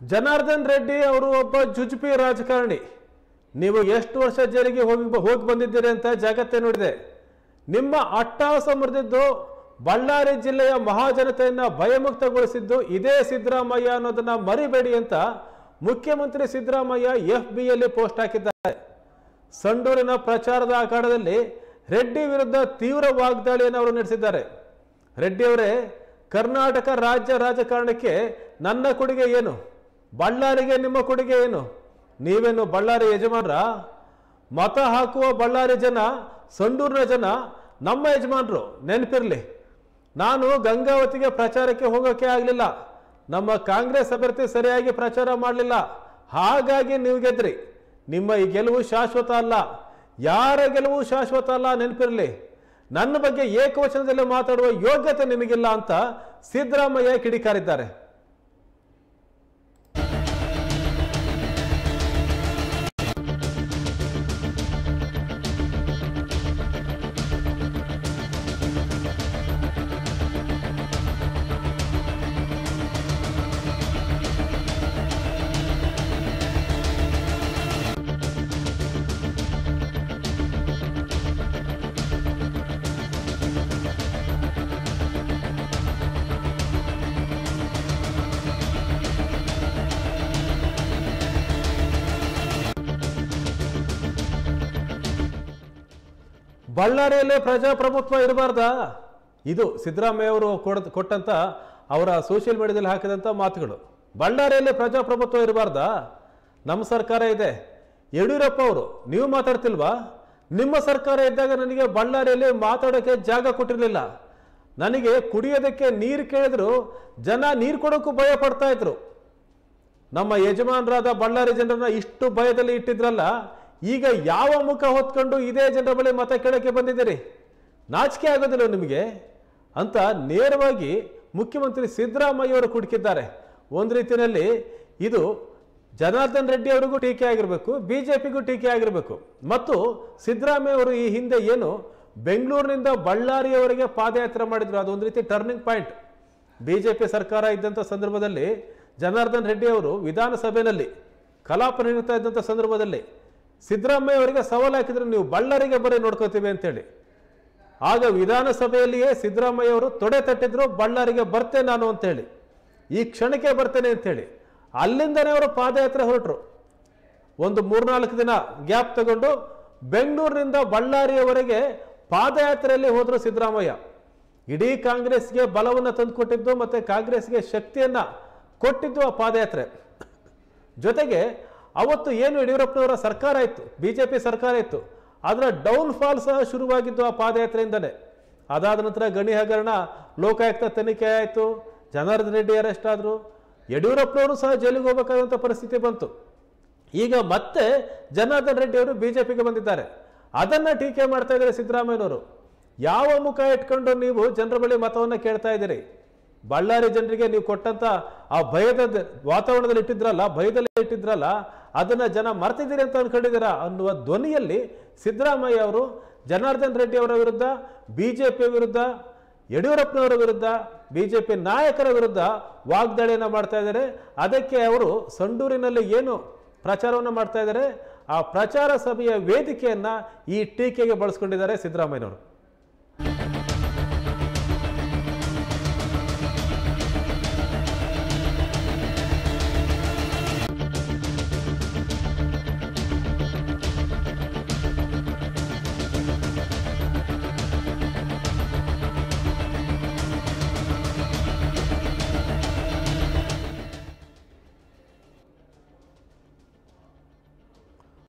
ಜನಾರ್ದನ್ ರೆಡ್ಡಿ ಅವರು ಒಬ್ಬ ಜುಜುಪಿ ರಾಜಕಾರಣಿ ನೀವು ಎಷ್ಟು ವರ್ಷ ಜೈಲಿಗೆ ಹೋಗಿ ಹೋಗಿ ಬಂದಿದ್ದೀರಿ ಅಂತ ಜಗತ್ತೇ ನೋಡಿದೆ ನಿಮ್ಮ ಅಟ್ಟಹಾಸ ಮುರಿದಿದ್ದು ಬಳ್ಳಾರಿ ಜಿಲ್ಲೆಯ ಮಹಾಜನತೆಯನ್ನ ಭಯಮುಕ್ತಗೊಳಿಸಿದ್ದು ಇದೇ ಸಿದ್ದರಾಮಯ್ಯ ಅನ್ನೋದನ್ನ ಮರಿಬೇಡಿ ಅಂತ ಮುಖ್ಯಮಂತ್ರಿ ಸಿದ್ದರಾಮಯ್ಯ ಎಫ್ ಬಿಯಲ್ಲಿ ಪೋಸ್ಟ್ ಹಾಕಿದ್ದಾರೆ ಸಂಡೂರಿನ ಪ್ರಚಾರದ ಅಖಾಡದಲ್ಲಿ ರೆಡ್ಡಿ ವಿರುದ್ಧ ತೀವ್ರ ವಾಗ್ದಾಳಿಯನ್ನು ಅವರು ನಡೆಸಿದ್ದಾರೆ ರೆಡ್ಡಿ ಅವರೇ ಕರ್ನಾಟಕ ರಾಜ್ಯ ರಾಜಕಾರಣಕ್ಕೆ ನನ್ನ ಕೊಡುಗೆ ಏನು ಬಳ್ಳಾರಿಗೆ ನಿಮ್ಮ ಕೊಡುಗೆ ಏನು ನೀವೇನು ಬಳ್ಳಾರಿ ಯಜಮಾನ್ರ ಮತ ಹಾಕುವ ಬಳ್ಳಾರಿ ಜನ ಸಂಡೂರಿನ ಜನ ನಮ್ಮ ಯಜಮಾನರು ನೆನಪಿರ್ಲಿ ನಾನು ಗಂಗಾವತಿಗೆ ಪ್ರಚಾರಕ್ಕೆ ಹೋಗೋಕೆ ಆಗಲಿಲ್ಲ ನಮ್ಮ ಕಾಂಗ್ರೆಸ್ ಅಭ್ಯರ್ಥಿ ಸರಿಯಾಗಿ ಪ್ರಚಾರ ಮಾಡಲಿಲ್ಲ ಹಾಗಾಗಿ ನೀವು ಗೆದ್ರಿ ನಿಮ್ಮ ಈ ಗೆಲುವು ಶಾಶ್ವತ ಅಲ್ಲ ಯಾರ ಗೆಲುವು ಶಾಶ್ವತ ಅಲ್ಲ ನೆನಪಿರಲಿ ನನ್ನ ಬಗ್ಗೆ ಏಕವಚನದಲ್ಲಿ ಮಾತಾಡುವ ಯೋಗ್ಯತೆ ನಿಮಗಿಲ್ಲ ಅಂತ ಸಿದ್ದರಾಮಯ್ಯ ಕಿಡಿಕಾರಿದ್ದಾರೆ ಬಳ್ಳಾರಿಯಲ್ಲೇ ಪ್ರಜಾಪ್ರಭುತ್ವ ಇರಬಾರ್ದಾ ಇದು ಸಿದ್ದರಾಮಯ್ಯ ಅವರು ಕೊಡ ಕೊಟ್ಟಂತ ಅವರ ಸೋಷಿಯಲ್ ಮೀಡಿಯಾದಲ್ಲಿ ಹಾಕಿದಂಥ ಮಾತುಗಳು ಬಳ್ಳಾರಿಯಲ್ಲಿ ಪ್ರಜಾಪ್ರಭುತ್ವ ಇರಬಾರ್ದಾ ನಮ್ಮ ಸರ್ಕಾರ ಇದೆ ಯಡಿಯೂರಪ್ಪ ಅವರು ನೀವು ಮಾತಾಡ್ತಿಲ್ವಾ ನಿಮ್ಮ ಸರ್ಕಾರ ಇದ್ದಾಗ ನನಗೆ ಬಳ್ಳಾರಿಯಲ್ಲಿ ಮಾತಾಡೋಕ್ಕೆ ಜಾಗ ಕೊಟ್ಟಿರಲಿಲ್ಲ ನನಗೆ ಕುಡಿಯೋದಕ್ಕೆ ನೀರು ಕೇಳಿದ್ರು ಜನ ನೀರು ಕೊಡೋಕ್ಕೂ ಭಯ ಪಡ್ತಾ ಇದ್ರು ನಮ್ಮ ಯಜಮಾನರಾದ ಬಳ್ಳಾರಿ ಜನರನ್ನ ಇಷ್ಟು ಭಯದಲ್ಲಿ ಇಟ್ಟಿದ್ರಲ್ಲ ಈಗ ಯಾವ ಮುಖ ಹೊತ್ಕೊಂಡು ಇದೇ ಜನರ ಬಳಿ ಮತ ಕೇಳಕ್ಕೆ ಬಂದಿದ್ದೀರಿ ನಾಚಿಕೆ ಆಗೋದಿಲ್ಲ ನಿಮಗೆ ಅಂತ ನೇರವಾಗಿ ಮುಖ್ಯಮಂತ್ರಿ ಸಿದ್ದರಾಮಯ್ಯ ಅವರು ಕುಡುಕಿದ್ದಾರೆ ಒಂದು ರೀತಿಯಲ್ಲಿ ಇದು ಜನಾರ್ದನ್ ರೆಡ್ಡಿ ಅವರಿಗೂ ಟೀಕೆ ಆಗಿರಬೇಕು ಬಿಜೆಪಿಗೂ ಟೀಕೆ ಆಗಿರಬೇಕು ಮತ್ತು ಸಿದ್ದರಾಮಯ್ಯ ಅವರು ಈ ಹಿಂದೆ ಏನು ಬೆಂಗಳೂರಿನಿಂದ ಬಳ್ಳಾರಿಯವರೆಗೆ ಪಾದಯಾತ್ರೆ ಮಾಡಿದ್ರು ಅದೊಂದು ರೀತಿ ಟರ್ನಿಂಗ್ ಪಾಯಿಂಟ್ ಬಿಜೆಪಿ ಸರ್ಕಾರ ಇದ್ದಂಥ ಸಂದರ್ಭದಲ್ಲಿ ಜನಾರ್ದನ್ ರೆಡ್ಡಿ ಅವರು ವಿಧಾನಸಭೆಯಲ್ಲಿ ಕಲಾಪ ನಡೀತಾ ಇದ್ದಂಥ ಸಂದರ್ಭದಲ್ಲಿ ಸಿದ್ದರಾಮಯ್ಯ ಅವರಿಗೆ ಸವಾಲು ಹಾಕಿದ್ರು ನೀವು ಬಳ್ಳಾರಿಗೆ ಬರೀ ನೋಡ್ಕೋತೀವಿ ಅಂತೇಳಿ ಆಗ ವಿಧಾನಸಭೆಯಲ್ಲಿಯೇ ಸಿದ್ದರಾಮಯ್ಯ ಅವರು ತೊಡೆ ತಟ್ಟಿದ್ರು ಬಳ್ಳಾರಿಗೆ ಬರ್ತೇನೆ ನಾನು ಅಂತೇಳಿ ಈ ಕ್ಷಣಕ್ಕೆ ಬರ್ತೇನೆ ಅಂತೇಳಿ ಅಲ್ಲಿಂದನೇ ಅವರು ಪಾದಯಾತ್ರೆ ಹೊರಟರು ಒಂದು ಮೂರ್ನಾಲ್ಕು ದಿನ ಗ್ಯಾಪ್ ತಗೊಂಡು ಬೆಂಗಳೂರಿನಿಂದ ಬಳ್ಳಾರಿಯವರೆಗೆ ಪಾದಯಾತ್ರೆಯಲ್ಲಿ ಹೋದರು ಸಿದ್ದರಾಮಯ್ಯ ಇಡೀ ಕಾಂಗ್ರೆಸ್ಗೆ ಬಲವನ್ನು ತಂದುಕೊಟ್ಟಿದ್ದು ಮತ್ತು ಕಾಂಗ್ರೆಸ್ಗೆ ಶಕ್ತಿಯನ್ನು ಕೊಟ್ಟಿದ್ದು ಆ ಪಾದಯಾತ್ರೆ ಜೊತೆಗೆ ಅವತ್ತು ಏನು ಯಡಿಯೂರಪ್ಪನವರ ಸರ್ಕಾರ ಇತ್ತು ಬಿ ಜೆ ಪಿ ಸರ್ಕಾರ ಇತ್ತು ಅದರ ಡೌನ್ ಫಾಲ್ ಸಹ ಶುರುವಾಗಿದ್ದು ಆ ಪಾದಯಾತ್ರೆಯಿಂದಲೇ ಅದಾದ ನಂತರ ಗಣಿ ಹಗರಣ ಲೋಕಾಯುಕ್ತ ತನಿಖೆ ಆಯಿತು ಜನಾರ್ದನ್ ರೆಡ್ಡಿ ಅರೆಸ್ಟ್ ಆದರು ಯಡಿಯೂರಪ್ಪನವರು ಸಹ ಜೈಲಿಗೆ ಹೋಗಬೇಕಾದಂಥ ಪರಿಸ್ಥಿತಿ ಬಂತು ಈಗ ಮತ್ತೆ ಜನಾರ್ದನ್ ರೆಡ್ಡಿ ಅವರು ಬಿಜೆಪಿಗೆ ಬಂದಿದ್ದಾರೆ ಅದನ್ನ ಟೀಕೆ ಮಾಡ್ತಾ ಇದ್ದಾರೆ ಸಿದ್ದರಾಮಯ್ಯನವರು ಯಾವ ಮುಖ ಇಟ್ಕೊಂಡು ನೀವು ಜನರ ಬಳಿ ಮತವನ್ನು ಕೇಳ್ತಾ ಇದ್ದೀರಿ ಬಳ್ಳಾರಿ ಜನರಿಗೆ ನೀವು ಕೊಟ್ಟಂತ ಆ ಭಯದ ದ- ವಾತಾವರಣದಲ್ಲಿ ಇಟ್ಟಿದ್ರಲ್ಲ ಭಯದಲ್ಲಿ ಇಟ್ಟಿದ್ರಲ್ಲ ಅದನ್ನ ಜನ ಮರ್ತಿದ್ದೀರಿ ಅಂತ ಅನ್ಕೊಂಡಿದ್ದೀರಾ ಅನ್ನುವ ಧ್ವನಿಯಲ್ಲಿ ಸಿದ್ದರಾಮಯ್ಯ ಅವರು ಜನಾರ್ದನ್ ರೆಡ್ಡಿ ಅವರ ವಿರುದ್ಧ ಬಿಜೆಪಿ ವಿರುದ್ಧ ಯಡಿಯೂರಪ್ಪನವರ ವಿರುದ್ಧ ಬಿಜೆಪಿ ನಾಯಕರ ವಿರುದ್ಧ ವಾಗ್ದಾಳಿಯನ್ನು ಮಾಡ್ತಾ ಇದ್ದಾರೆ ಅದಕ್ಕೆ ಅವರು ಸಂಡೂರಿನಲ್ಲಿ ಏನು ಪ್ರಚಾರವನ್ನು ಮಾಡ್ತಾ ಇದ್ದಾರೆ ಆ ಪ್ರಚಾರ ಸಭೆಯ ವೇದಿಕೆಯನ್ನ ಈ ಟೀಕೆಗೆ ಬಳಸ್ಕೊಂಡಿದ್ದಾರೆ ಸಿದ್ದರಾಮಯ್ಯನವರು